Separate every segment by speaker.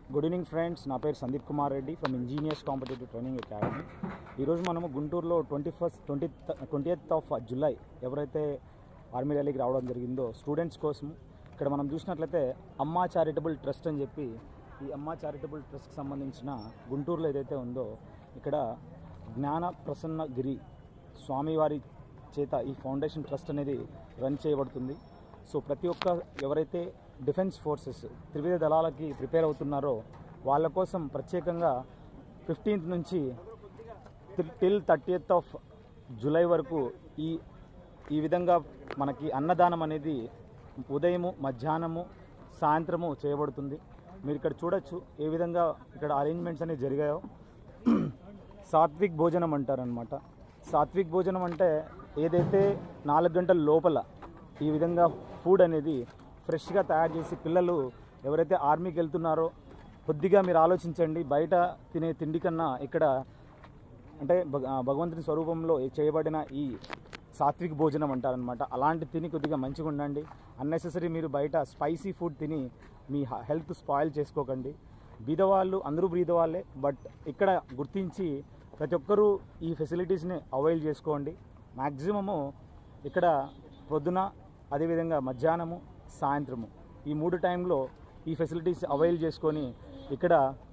Speaker 1: good evening friends నా పేరు Sandeep Kumar Reddy from engineers competitive training academy ఈరోజు మనము గుంటూరులో twenty first twenty twenty eighth of July ఎవరైతే ఆర్మీ ర్యాలీకి రావడం జరిగిందో స్టూడెంట్స్ కోసం ఇక్కడ మనం చూసినట్లయితే అమ్మా చారిటబుల్ ట్రస్ట్ అని చెప్పి ఈ అమ్మా చారిటబుల్ ట్రస్ట్కి సంబంధించిన గుంటూరులో ఏదైతే ఉందో ఇక్కడ జ్ఞాన ప్రసన్న గిరి స్వామివారి చేత ఈ ఫౌండేషన్ ట్రస్ట్ అనేది రన్ చేయబడుతుంది సో ప్రతి ఒక్క ఎవరైతే డిఫెన్స్ ఫోర్సెస్ త్రివిధ దళాలకి ప్రిపేర్ అవుతున్నారో వాళ్ళ కోసం ప్రత్యేకంగా ఫిఫ్టీన్త్ నుంచి టిల్ థర్టీయత్ ఆఫ్ జూలై వరకు ఈ ఈ విధంగా మనకి అన్నదానం అనేది ఉదయము మధ్యాహ్నము సాయంత్రము చేయబడుతుంది మీరు ఇక్కడ చూడొచ్చు ఏ విధంగా ఇక్కడ అరేంజ్మెంట్స్ అనేవి జరిగాయో సాత్విక్ భోజనం అంటారనమాట సాత్విక్ భోజనం అంటే ఏదైతే నాలుగు గంటల లోపల ఈ విధంగా ఫుడ్ అనేది ఫ్రెష్గా తయారు చేసి పిల్లలు ఎవరైతే ఆర్మీకి వెళ్తున్నారో కొద్దిగా మీరు ఆలోచించండి బయట తినే తిండి కన్నా ఇక్కడ అంటే భగ- ఆ భగవంతుని స్వరూపంలో చేయబడిన ఈ సాత్విక్ భోజనం అంటారనమాట అలాంటి తిని కొద్దిగా మంచిగా ఉండండి అన్నెసెసరీ మీరు బయట స్పైసీ ఫుడ్ తిని మీ హెల్త్ స్పాయిల్ చేసుకోకండి బీదవాళ్ళు అందరూ బీదవాళ్ళే బట్ ఇక్కడ గుర్తించి ప్రతి ఒక్కరూ ఈ ఫెసిలిటీస్ని అవైల్ చేసుకోండి మ్యాక్సిమము ఇక్కడ పొద్దున అదేవిధంగా మధ్యాహ్నము సాయంత్రము ఈ మూడు టైంలో ఈ ఫెసిలిటీస్ అవైల్ చేసుకొని ఇక్కడ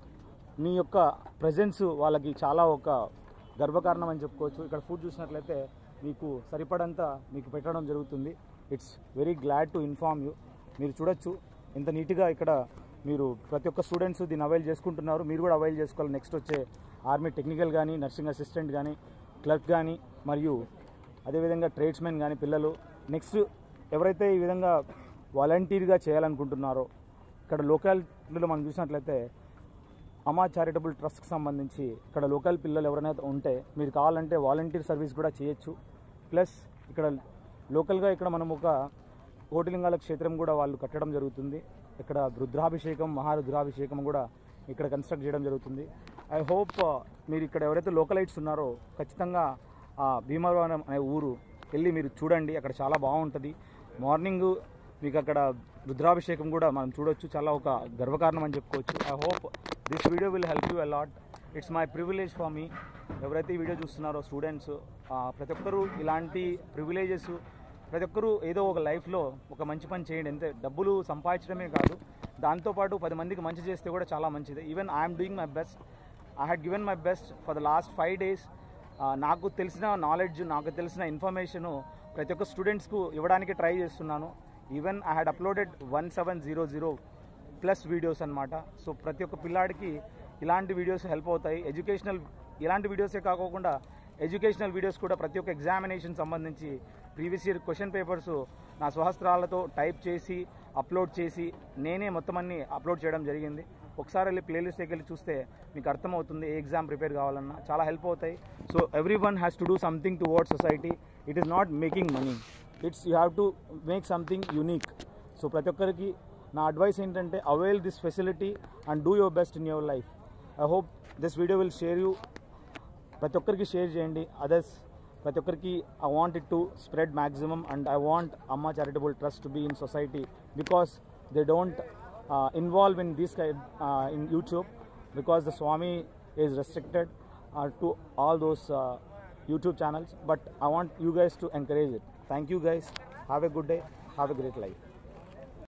Speaker 1: మీ యొక్క ప్రజెన్స్ వాళ్ళకి చాలా ఒక గర్వకారణం అని చెప్పుకోవచ్చు ఇక్కడ ఫుడ్ చూసినట్లయితే మీకు సరిపడంత మీకు పెట్టడం జరుగుతుంది it's very glad to inform you మీరు చూడొచ్చు ఎంత నీట్గా ఇక్కడ మీరు ప్రతి ఒక్క స్టూడెంట్స్ దీన్ని అవైల్ చేసుకుంటున్నారు మీరు కూడా అవైల్ చేసుకోవాలి నెక్స్ట్ వచ్చే ఆర్మీ టెక్నికల్ కానీ నర్సింగ్ అసిస్టెంట్ కానీ క్లర్క్ కానీ మరియు అదేవిధంగా ట్రేడ్స్మెన్ కానీ పిల్లలు నెక్స్ట్ ఎవరైతే ఈ విధంగా వాలంటీర్గా చేయాలనుకుంటున్నారో ఇక్కడ లోకాలిటీలో మనం చూసినట్లయితే అమా చారిటబుల్ ట్రస్ట్కి సంబంధించి ఇక్కడ లోకల్ పిల్లలు ఎవరైనా ఉంటే మీరు కావాలంటే వాలంటీర్ సర్వీస్ కూడా చేయొచ్చు ప్లస్ ఇక్కడ లోకల్గా ఇక్కడ మనం ఒక కోటిలింగాల క్షేత్రం కూడా వాళ్ళు కట్టడం జరుగుతుంది ఇక్కడ రుద్రాభిషేకం మహారుద్రాభిషేకం కూడా ఇక్కడ కన్స్ట్రక్ట్ చేయడం జరుగుతుంది ఐ హోప్ మీరు ఇక్కడ ఎవరైతే లోకలైట్స్ ఉన్నారో ఖచ్చితంగా ఆ భీమవరం అనే ఊరు వెళ్ళి మీరు చూడండి అక్కడ చాలా బాగుంటుంది మార్నింగ్ మీకు అక్కడ రుద్రాభిషేకం కూడా మనం చూడొచ్చు చాలా ఒక గర్వకారణం అని చెప్పుకోవచ్చు I hope this video will help you a lot it's my privilege for me ఎవరైతే ఈ వీడియో చూస్తున్నారో స్టూడెంట్స్ ప్రతి ఒక్కరూ ఇలాంటి ప్రివిలేజెస్ ప్రతి ఒక్కరూ ఏదో ఒక లైఫ్లో ఒక మంచి పని చేయండి అంతే డబ్బులు సంపాదించడమే కాదు దాంతోపాటు పది మందికి మంచి చేస్తే కూడా చాలా మంచిది even I'm doing my best I had given my best for the last five days నాకు తెలిసిన నాలెడ్జ్ నాకు తెలిసిన ఇన్ఫర్మేషను ప్రతి ఒక్క స్టూడెంట్స్కు ఇవ్వడానికి ట్రై చేస్తున్నాను even I had uploaded one seven zero zero plus videos అనమాట సో ప్రతి ఒక్క పిల్లాడికి ఇలాంటి వీడియోస్ హెల్ప్ అవుతాయి ఎడ్యుకేషనల్ ఇలాంటి వీడియోసే కాకుండా ఎడ్యుకేషనల్ వీడియోస్ కూడా ప్రతి ఒక్క ఎగ్జామినేషన్ సంబంధించి ప్రీవియస్ ఇయర్ క్వశ్చన్ పేపర్స్ నా స్వహస్త్రాలతో టైప్ చేసి అప్లోడ్ చేసి నేనే మొత్తం అన్ని అప్లోడ్ చేయడం జరిగింది ఒకసారి వెళ్ళి ప్లేలిస్ట్కి వెళ్ళి చూస్తే మీకు అర్థమవుతుంది ఏ ఎగ్జామ్ ప్రిపేర్ కావాలన్నా చాలా హెల్ప్ అవుతాయి so every one has to do something towards society it is not making money it's you have to make something unique so ప్రతి ఒక్కరికి నా అడ్వైస్ ఏంటంటే avail this facility and do your best in your life I hope this video will share you ప్రతి ఒక్కరికి share చేయండి others ప్రతి ఒక్కరికి I want it to spread maximum and I want Amma charitable trust to be in society because they don't involve in this in YouTube because the swami is restricted to all those YouTube channels but I want you guys to encourage it thank you guys have a good day have a great life